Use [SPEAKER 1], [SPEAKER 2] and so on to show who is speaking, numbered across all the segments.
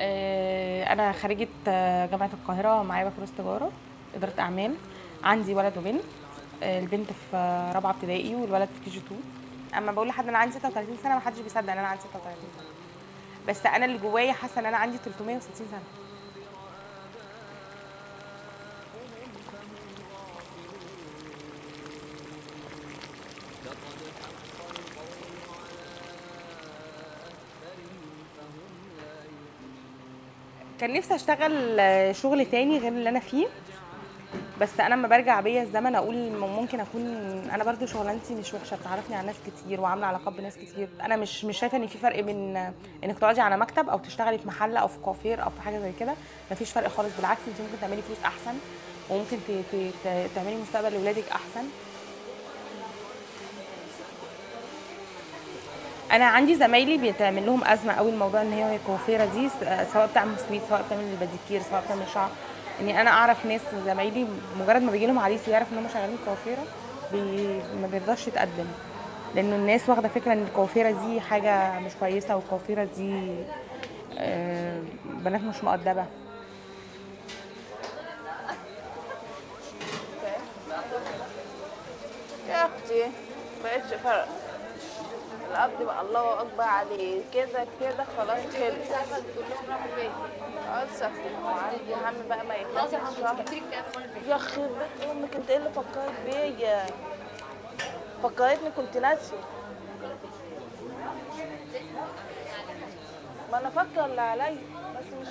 [SPEAKER 1] آه، انا خريجه آه، جامعه القاهره معايا بكالوريوس تجاره اداره اعمال عندي ولد وبنت آه، البنت في آه، رابعه ابتدائي والولد في كي جي 2 اما بقول لحد انا عندي 36 سنه ما حدش بيصدق ان انا عندي 36 سنه بس انا اللي جوايا حاسه ان انا عندي 360 سنه كان نفسي اشتغل آه، شغل تاني غير اللي انا فيه بس انا لما برجع بيا الزمن اقول م- ممكن اكون انا برضو شغلانتي مش وحشه بتعرفني على ناس كتير وعامله علاقات بناس كتير انا مش مش شايفه ان في فرق بين آه، انك تقعدي على مكتب او تشتغلي في محل او في كوافير او في حاجه زي كده مفيش فرق خالص بالعكس انت ممكن تعملي فلوس احسن وممكن ت- ت- ت- تعملي مستقبل لاولادك احسن انا عندي زمايلي بيتعمل لهم ازمه قوي الموضوع ان هي كوافيره دي س- سواء بتعمل سويت سواء بتعمل الباديكير سواء بتعمل شعر يعني انا اعرف ناس زمايلي مجرد ما بيجي لهم عريس ويعرف ان هم شغالين كوافيره بي ما بيرضاش يتقدم لانه الناس واخده فكره ان الكوافيره دي حاجه مش كويسه والكوافيره دي آه، بنات مش مؤدبه
[SPEAKER 2] يا اختي بقتش فرق القبض بقى الله اكبر عليه كده كده خلاص خلص خلاص يا اختي هو عندي هم بقى ما يخلصش الشهر يا اخي بنت امك انت ايه اللي فكرت بيا فكرتني كنت ناسيه ما انا فاكره اللي عليا بس مش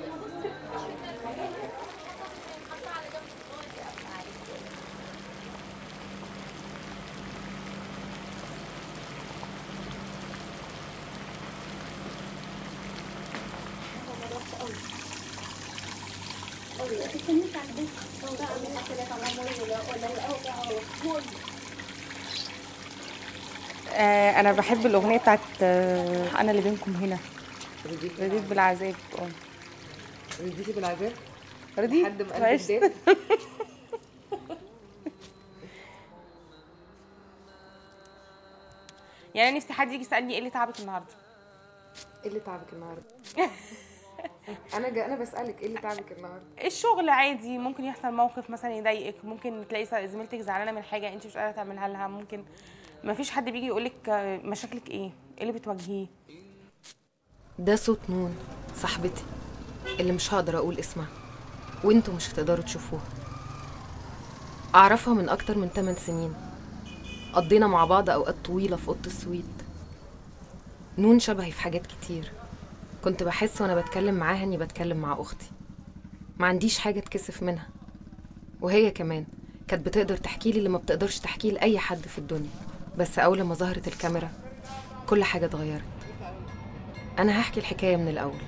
[SPEAKER 1] آه، انا بحب الاغنيه بتاعت آه، انا اللي بينكم هنا
[SPEAKER 3] رضيت
[SPEAKER 1] رضيت بالعذاب اه
[SPEAKER 3] رضيتي بالعذاب
[SPEAKER 1] رضيت
[SPEAKER 3] لحد ما قلبك
[SPEAKER 1] عشت.
[SPEAKER 3] داب
[SPEAKER 1] يعني أنا نفسي حد يجي يسالني ايه اللي تعبك النهارده
[SPEAKER 3] ايه اللي تعبك النهارده انا جا انا بسالك ايه اللي تعبك النهارده
[SPEAKER 1] الشغل عادي ممكن يحصل موقف مثلا يضايقك ممكن تلاقي زميلتك زعلانه من حاجه انت مش قادره تعملها لها ممكن ما فيش حد بيجي يقولك آه، مشاكلك ايه ايه اللي بتواجهيه
[SPEAKER 4] ده صوت نون صاحبتي اللي مش هقدر اقول اسمها وانتوا مش هتقدروا تشوفوها اعرفها من اكتر من 8 سنين قضينا مع بعض اوقات طويله في اوضه السويت نون شبهي في حاجات كتير كنت بحس وانا بتكلم معاها اني بتكلم مع اختي ما عنديش حاجه اتكسف منها وهي كمان كانت بتقدر تحكي لي اللي ما بتقدرش تحكيه لاي حد في الدنيا بس اول ما ظهرت الكاميرا كل حاجه اتغيرت أنا هحكي الحكاية من الأول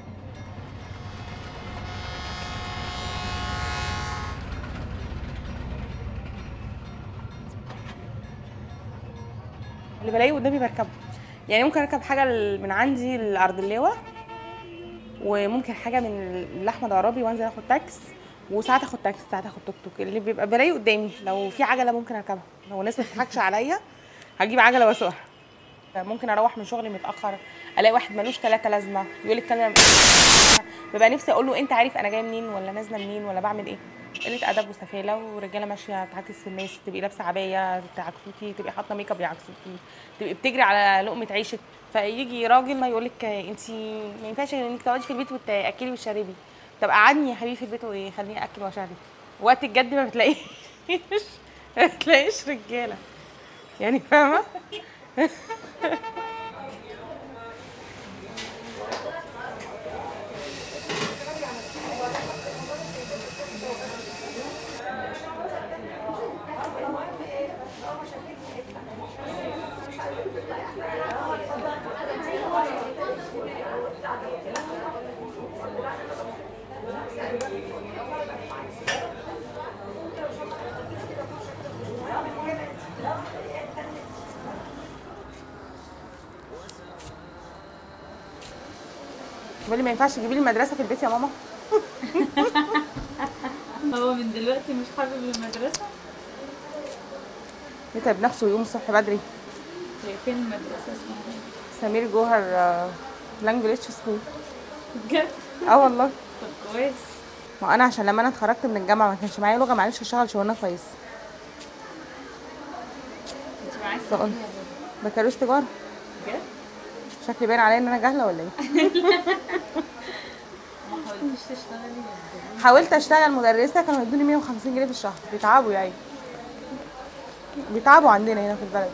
[SPEAKER 1] اللي بلاقيه قدامي بركبه يعني ممكن اركب حاجه ال- من عندي لارض اللواء وممكن حاجه من لاحمد عرابي وانزل اخد تاكس وساعات اخد تاكس ساعات اخد توك توك اللي بيبقى بلاقيه قدامي لو في عجله ممكن اركبها لو الناس ما بتضحكش عليا هجيب عجله واسوقها ممكن اروح من شغلي متاخر الاقي واحد ملوش ثلاثه لازمه يقول لي كلمه ببقى نفسي اقول له انت عارف انا جايه منين ولا نازله منين ولا بعمل ايه قله ادب وسفاله ورجاله ماشيه تعاكس في الناس تبقي لابسه عبايه تعكسوكي تبقي حاطه ميك اب يعكسوكي تبقي بتجري على لقمه عيشك فيجي راجل ما يقول لك انت ما ينفعش انك تقعدي في البيت وتاكلي وتشربي طب قعدني يا حبيبي في البيت وخليني اكل واشرب وقت الجد ما بتلاقيش ما بتلاقيش رجاله يعني فاهمه بيقول لي ما ينفعش تجيبي لي المدرسه في البيت يا ماما
[SPEAKER 5] هو من دلوقتي مش حابب المدرسة
[SPEAKER 1] يتعب نفسه ويقوم الصبح بدري
[SPEAKER 5] هي فين المدرسة اسمها ايه؟
[SPEAKER 1] سمير جوهر لانجويج سكول
[SPEAKER 5] بجد
[SPEAKER 1] اه والله
[SPEAKER 5] طب كويس
[SPEAKER 1] ما انا عشان لما انا اتخرجت من الجامعه ما كانش معايا لغه معرفش اشتغل شغلانه كويس
[SPEAKER 5] انت معاكي
[SPEAKER 1] فقلت بكالوريوس تجاره
[SPEAKER 5] بجد
[SPEAKER 1] شكلي باين عليا ان انا جاهله ولا ايه
[SPEAKER 5] ما حاولتيش تشتغلي ولا
[SPEAKER 1] حاولت اشتغل مدرسه كانوا يدوني 150 جنيه في الشهر بيتعبوا يعني بيتعبوا عندنا هنا في البلد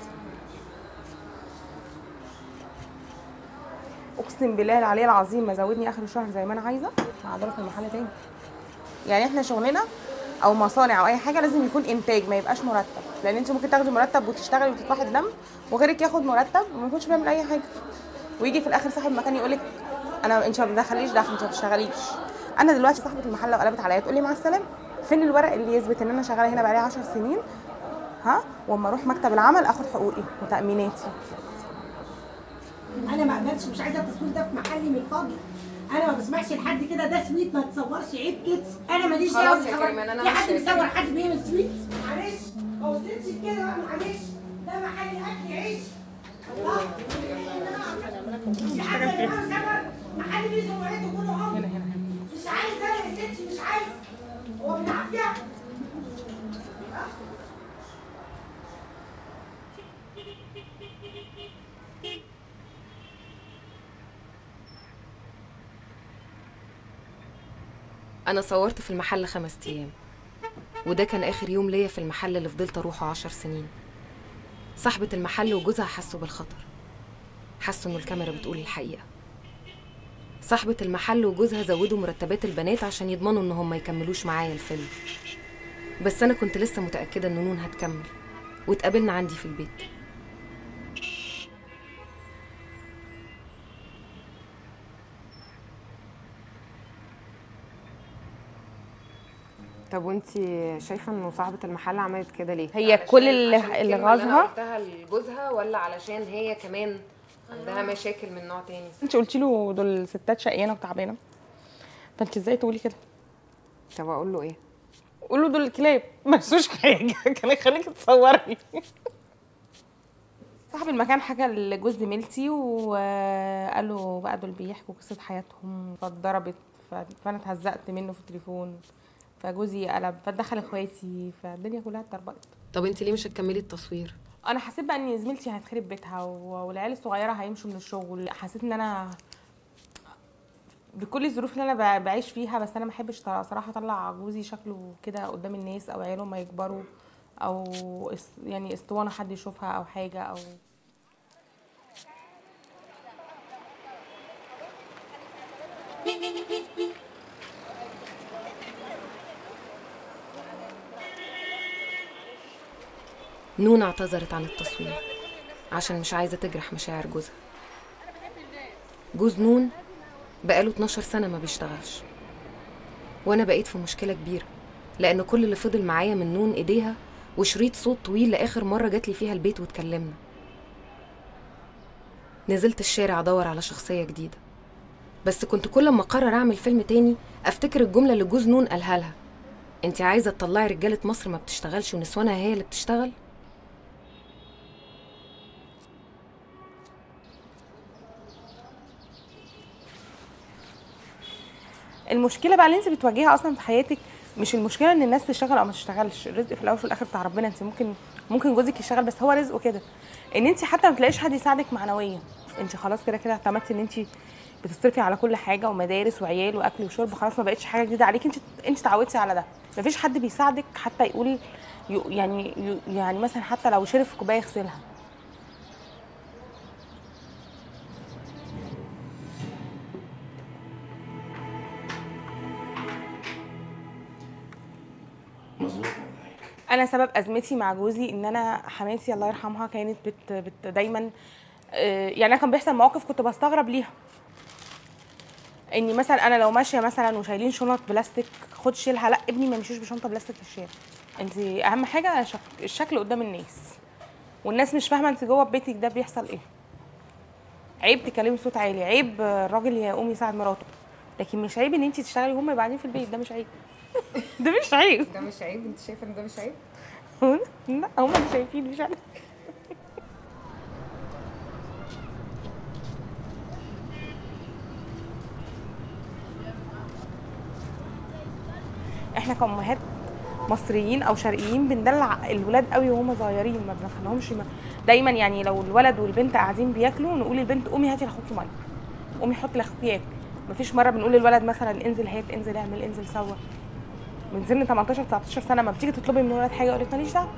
[SPEAKER 1] اقسم بالله العلي العظيم ما زودني اخر الشهر زي ما انا عايزه هضرب في المحل تاني يعني احنا شغلنا او مصانع او اي حاجه لازم يكون انتاج ما يبقاش مرتب لان انت ممكن تاخدي مرتب وتشتغلي وتطفحي الدم وغيرك ياخد مرتب وما يكونش بيعمل اي حاجه ويجي في الاخر صاحب المكان يقول لك انا انت ما بتدخليش دخل انت ما بتشتغليش انا دلوقتي صاحبه المحل لو قلبت عليا تقول لي مع السلامه فين الورق اللي يثبت ان انا شغاله هنا بقالي 10 سنين ها واما اروح مكتب العمل اخد حقوقي وتاميناتي
[SPEAKER 6] انا ما اقبلش مش عايزه التصوير ده في محلي من فضلك انا ما بسمحش لحد كده ده سويت ما تصورش عيب كده انا ماليش
[SPEAKER 4] خلاص
[SPEAKER 6] دعوه
[SPEAKER 4] يا
[SPEAKER 6] بالخبر.
[SPEAKER 4] كريمان، أنا
[SPEAKER 6] في
[SPEAKER 4] مش
[SPEAKER 6] حد
[SPEAKER 4] شايفة.
[SPEAKER 6] بيصور حد بيعمل سويت معلش ما وصلتش كده بقى معلش ده محل اكل عيش الله في حد اللي بقى بيصور محل ليه سمعته كله عمر مش عايز انا يا ستي مش عايز هو بالعافيه
[SPEAKER 4] أنا صورت في المحل خمس أيام وده كان آخر يوم ليا في المحل اللي فضلت أروحه عشر سنين صاحبة المحل وجوزها حسوا بالخطر حسوا إنه الكاميرا بتقول الحقيقة صاحبة المحل وجوزها زودوا مرتبات البنات عشان يضمنوا إن هم يكملوش معايا الفيلم بس أنا كنت لسه متأكدة إن نون هتكمل واتقابلنا عندي في البيت
[SPEAKER 3] طب وانت شايفه انه صاحبه المحل عملت كده ليه
[SPEAKER 1] هي كل اللي, اللي غاظها
[SPEAKER 4] قلتها لجوزها ولا علشان هي كمان عندها مشاكل من نوع تاني
[SPEAKER 1] انت قلتي له دول ستات شقيانه وتعبانه فانت ازاي تقولي كده
[SPEAKER 3] طب اقول له ايه
[SPEAKER 1] قول له دول الكلاب ما نسوش حاجه كان يخليك تصوري صاحب المكان حكى لجوز زميلتي وقال له بقى دول بيحكوا قصه حياتهم فاتضربت ف- فانا اتهزقت منه في التليفون فجوزي قلب فدخل اخواتي فالدنيا كلها اتطربقت
[SPEAKER 4] طب انت ليه مش هتكملي التصوير
[SPEAKER 1] انا حسيت بقى ان زميلتي هتخرب بيتها و- والعيال الصغيره هيمشوا من الشغل حسيت ان انا بكل الظروف اللي انا ب- بعيش فيها بس انا ما بحبش طر- صراحه اطلع جوزي شكله كده قدام الناس او عياله ما يكبروا او اس- يعني اسطوانه حد يشوفها او حاجه او
[SPEAKER 4] نون اعتذرت عن التصوير عشان مش عايزة تجرح مشاعر جوزها جوز نون بقاله 12 سنة ما بيشتغلش وأنا بقيت في مشكلة كبيرة لأن كل اللي فضل معايا من نون إيديها وشريط صوت طويل لآخر مرة جات لي فيها البيت واتكلمنا نزلت الشارع أدور على شخصية جديدة بس كنت كل ما أقرر أعمل فيلم تاني أفتكر الجملة اللي جوز نون قالها لها انت عايزة تطلعي رجالة مصر ما بتشتغلش ونسوانها هي اللي بتشتغل؟
[SPEAKER 1] المشكله بقى اللي انت بتواجهها اصلا في حياتك مش المشكله ان الناس تشتغل او ما تشتغلش الرزق في الاول وفي الاخر بتاع ربنا انت ممكن ممكن جوزك يشتغل بس هو رزقه كده ان انت حتى ما تلاقيش حد يساعدك معنويا انت خلاص كده كده اعتمدتي ان انت بتصرفي على كل حاجه ومدارس وعيال واكل وشرب خلاص ما بقتش حاجه جديده عليك انت انت اتعودتي على ده مفيش حد بيساعدك حتى يقول ي- يعني ي- يعني مثلا حتى لو شرب في كوبايه يغسلها
[SPEAKER 7] مظبوط والله
[SPEAKER 1] انا سبب ازمتي مع جوزي ان انا حماتي الله يرحمها كانت بت, بت دايما آه، يعني انا كان بيحصل مواقف كنت بستغرب ليها اني مثلا انا لو ماشيه مثلا وشايلين شنط بلاستيك خد شيلها لا ابني ما يمشيش بشنطه بلاستيك في الشارع انت اهم حاجه شك... الشكل قدام الناس والناس مش فاهمه انت جوه بيتك ده بيحصل ايه عيب تكلمي صوت عالي عيب آه، الراجل يقوم يساعد مراته لكن مش عيب ان انت تشتغلي وهم قاعدين في البيت ده مش عيب ده مش عيب
[SPEAKER 3] ده مش عيب انت شايفه ان ده مش عيب
[SPEAKER 1] لا هم اللي شايفين مش انا احنا كأمهات مصريين او شرقيين بندلع الولاد قوي وهم صغيرين ما بنخليهمش ما- دايما يعني لو الولد والبنت قاعدين بياكلوا نقول للبنت قومي هاتي لاخوكي ميه قومي حطي لاخوكي ياكل مفيش مره بنقول للولد مثلا انزل هات انزل اعمل انزل سوا من سن 18 19 سنه ما بتيجي تطلبي من الولد حاجه يقول لك ماليش دعوه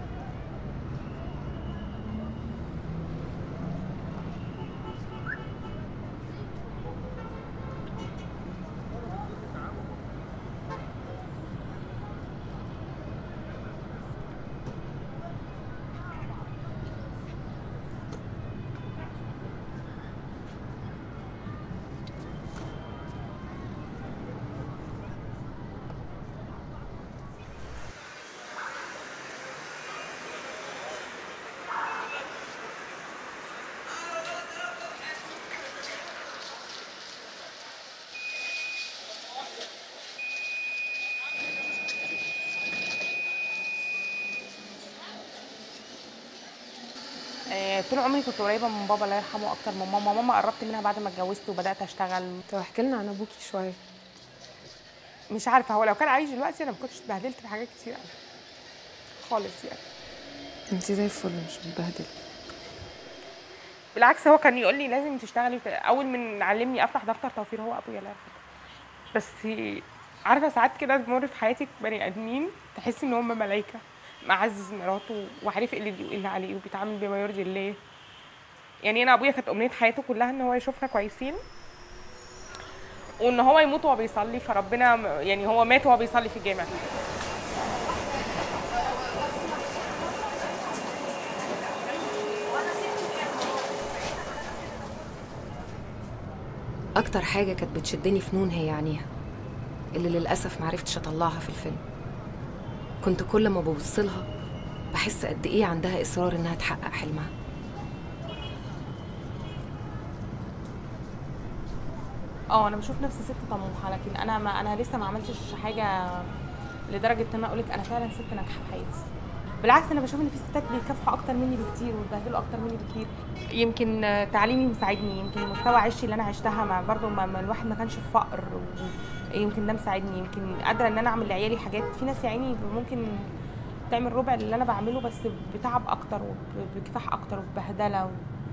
[SPEAKER 1] آه، طول عمري كنت قريبه من بابا الله يرحمه اكتر من ماما ماما قربت منها بعد ما اتجوزت وبدات اشتغل
[SPEAKER 3] طب احكي لنا عن ابوكي شويه
[SPEAKER 1] مش عارفه هو لو كان عايش دلوقتي انا ما كنتش اتبهدلت في حاجات كتير قوي خالص يعني
[SPEAKER 3] انت زي الفل مش متبهدله
[SPEAKER 1] بالعكس هو كان يقول لي لازم تشتغلي وت- اول من علمني افتح دفتر توفير هو ابويا الله يرحمه بس عارفه ساعات كده بمر في حياتك بني ادمين تحسي ان هم ملايكه معزز مراته وعارف ايه اللي ليه وايه اللي عليه وبيتعامل بما يرضي الله يعني انا ابويا كانت امنيه حياته كلها ان هو يشوفنا كويسين وان هو يموت وهو بيصلي فربنا م- يعني هو مات وهو بيصلي في الجامع
[SPEAKER 4] أكتر حاجة كانت بتشدني في نون هي عينيها اللي للأسف معرفتش أطلعها في الفيلم كنت كل ما ببصلها بحس قد إيه عندها إصرار إنها تحقق حلمها
[SPEAKER 1] اه انا بشوف نفسي ست طموحه لكن انا ما انا لسه ما عملتش حاجه لدرجه ان انا اقول لك انا فعلا ست ناجحه في حياتي بالعكس انا بشوف ان في ستات بيكافحوا اكتر مني بكتير وبيبهدلوا اكتر مني بكتير يمكن آه، تعليمي مساعدني يمكن مستوى عيشي اللي انا عشتها ما برضه ما ما الواحد ما كانش في فقر و- يمكن ده مساعدني يمكن قادره ان انا اعمل لعيالي حاجات في ناس يا عيني ممكن تعمل ربع اللي انا بعمله بس بتعب اكتر وبكفاح اكتر وببهدله و...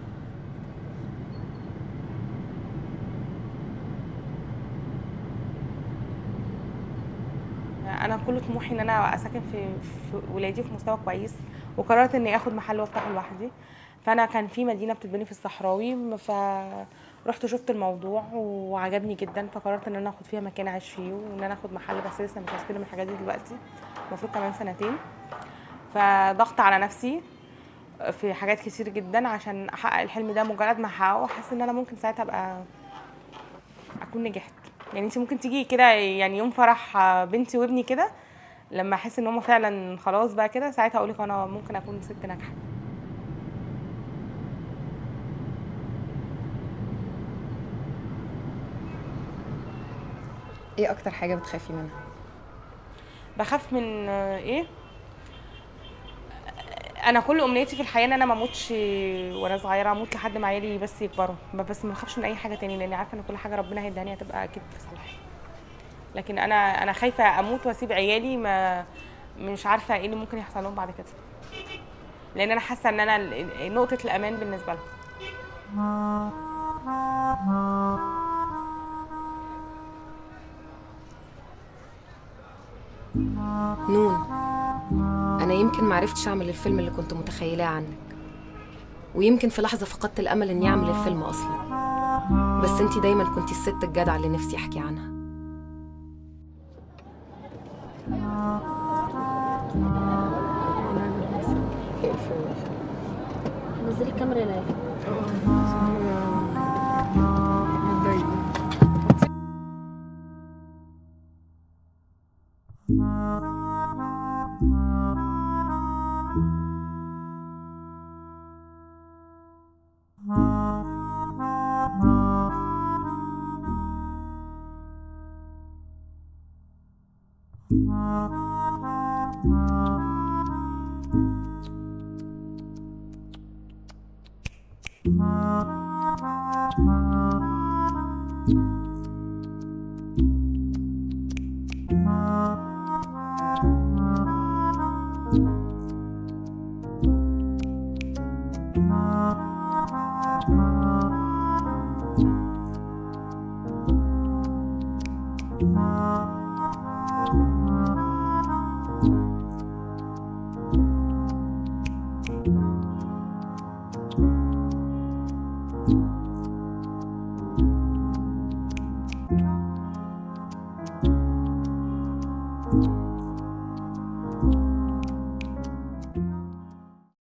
[SPEAKER 1] انا كل طموحي ان انا اسكن في, في ولادي في مستوى كويس وقررت اني اخد محل وافتحه لوحدي فانا كان في مدينه بتتبني في الصحراوي فرحت شفت الموضوع وعجبني جدا فقررت ان انا اخد فيها مكان اعيش فيه وان انا اخد محل بس لسه مش هستلم الحاجات دي دلوقتي المفروض كمان سنتين فضغط على نفسي في حاجات كتير جدا عشان احقق الحلم ده مجرد ما احققه حاسه ان انا ممكن ساعتها ابقى اكون نجحت يعني انت ممكن تيجي كده يعني يوم فرح بنتي وابني كده لما احس ان هم فعلا خلاص بقى كده ساعتها اقول لك انا ممكن اكون ست ناجحه
[SPEAKER 3] ايه اكتر حاجه بتخافي منها
[SPEAKER 1] بخاف من آه، ايه انا كل امنيتي في الحياه ان انا ما اموتش وانا صغيره اموت لحد ما عيالي بس يكبروا ما- بس ما بخافش من اي حاجه تاني لاني عارفه ان كل حاجه ربنا هيداني هتبقى اكيد في صالحي لكن انا انا خايفه اموت واسيب عيالي ما مش عارفه ايه اللي ممكن يحصل لهم بعد كده لان انا حاسه ان انا ال- نقطه الامان بالنسبه لهم
[SPEAKER 4] نون أنا يمكن معرفتش أعمل الفيلم اللي كنت متخيلاه عنك ويمكن في لحظة فقدت الأمل إني أعمل الفيلم أصلا بس أنتي دايما كنتي الست الجدعة اللي نفسي أحكي عنها
[SPEAKER 5] نزلي الكاميرا ليه
[SPEAKER 8] thank you